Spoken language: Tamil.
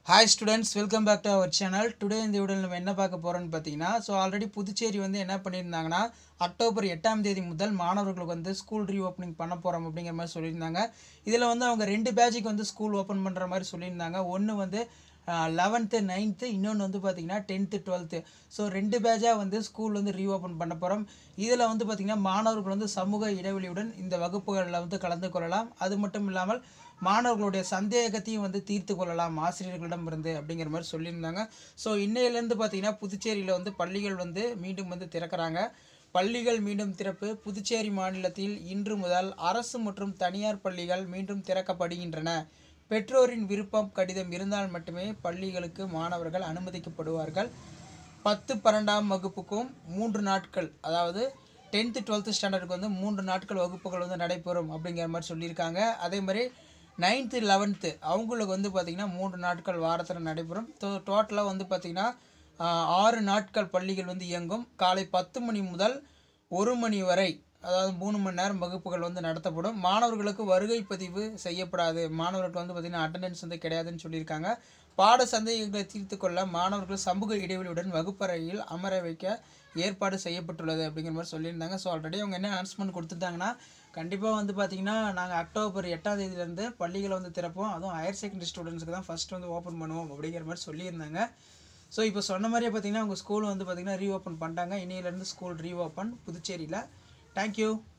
hi students welcome back to our channel today இந்த வீடியோவில் நம்ம என்ன பார்க்க போகிறோம்னு பார்த்தீங்கன்னா ஸோ ஆல்ரெடி புதுச்சேரி வந்து என்ன பண்ணியிருந்தாங்கன்னா அக்டோபர் எட்டாம் தேதி முதல் மாணவர்களுக்கு வந்து ஸ்கூல் ரீஓப்பனிங் பண்ண போகிறோம் அப்படிங்கிற மாதிரி சொல்லியிருந்தாங்க இதில் வந்து அவங்க ரெண்டு பேட்சுக்கு வந்து ஸ்கூல் ஓப்பன் பண்ணுற மாதிரி சொல்லியிருந்தாங்க ஒன்று வந்து லெவன்த்து நைன்த்து இன்னொன்று வந்து பார்த்தீங்கன்னா டென்த்து டுவெல்த்து ஸோ ரெண்டு பேட்சாக வந்து ஸ்கூல் வந்து ரீஓப்பன் பண்ண போகிறோம் இதில் வந்து பார்த்திங்கன்னா மாணவர்கள் வந்து சமூக இடைவெளியுடன் இந்த வகுப்புகளில் வந்து கலந்து கொள்ளலாம் அது மட்டும் இல்லாமல் மாணவர்களுடைய சந்தேகத்தையும் வந்து தீர்த்து கொள்ளலாம் ஆசிரியர்களிடம் இருந்து அப்படிங்கிற மாதிரி சொல்லியிருந்தாங்க ஸோ இன்னையிலேருந்து பார்த்தீங்கன்னா புதுச்சேரியில் வந்து பள்ளிகள் வந்து மீண்டும் வந்து திறக்கிறாங்க பள்ளிகள் மீண்டும் திறப்பு புதுச்சேரி மாநிலத்தில் இன்று முதல் அரசு மற்றும் தனியார் பள்ளிகள் மீண்டும் திறக்கப்படுகின்றன பெற்றோரின் விருப்பம் கடிதம் இருந்தால் மட்டுமே பள்ளிகளுக்கு மாணவர்கள் அனுமதிக்கப்படுவார்கள் பத்து பன்னெண்டாம் வகுப்புக்கும் மூன்று நாட்கள் அதாவது டென்த்து டுவெல்த்து ஸ்டாண்டர்டுக்கு வந்து மூன்று நாட்கள் வகுப்புகள் வந்து நடைபெறும் அப்படிங்கிற மாதிரி சொல்லியிருக்காங்க அதே மாதிரி நைன்த்து லெவன்த்து அவங்களுக்கு வந்து பார்த்திங்கன்னா மூன்று நாட்கள் வாரத்தில் நடைபெறும் டோட்டலாக வந்து பார்த்திங்கன்னா ஆஹ், ஆறு நாட்கள் பள்ளிகள் வந்து இயங்கும் காலை பத்து மணி முதல் ஒரு மணி வரை அதாவது மூணு மணி நேரம் வகுப்புகள் வந்து நடத்தப்படும் மாணவர்களுக்கு வருகை பதிவு செய்யப்படாது மாணவர்களுக்கு வந்து பார்த்திங்கன்னா அட்டெண்டன்ஸ் வந்து கிடையாதுன்னு சொல்லியிருக்காங்க பாட சந்தேகங்களை தீர்த்து கொள்ள மாணவர்கள் சமூக இடைவெளியுடன் வகுப்பறையில் அமர வைக்க ஏற்பாடு செய்யப்பட்டுள்ளது அப்படிங்கிற மாதிரி சொல்லியிருந்தாங்க ஸோ ஆல்ரெடி அவங்க என்ன அனௌன்ஸ்மெண்ட் கொடுத்துட்டாங்கன்னா கண்டிப்பாக வந்து பார்த்திங்கன்னா நாங்கள் அக்டோபர் எட்டாம் தேதியிலேருந்து பள்ளிகளை வந்து திறப்போம் அதுவும் ஹையர் செகண்டரி ஸ்டூடெண்ட்ஸ்க்கு தான் ஃபஸ்ட் வந்து ஓப்பன் பண்ணுவோம் அப்படிங்கிற மாதிரி சொல்லியிருந்தாங்க ஸோ இப்போ சொன்ன மாதிரியே பார்த்தீங்கன்னா உங்கள் ஸ்கூல் வந்து பார்த்திங்கன்னா ரீஓப்பன் பண்ணிட்டாங்க இன்னையிலேருந்து ஸ்கூல் ரீஓப்பன் புதுச்சேரியில் தேங்க்யூ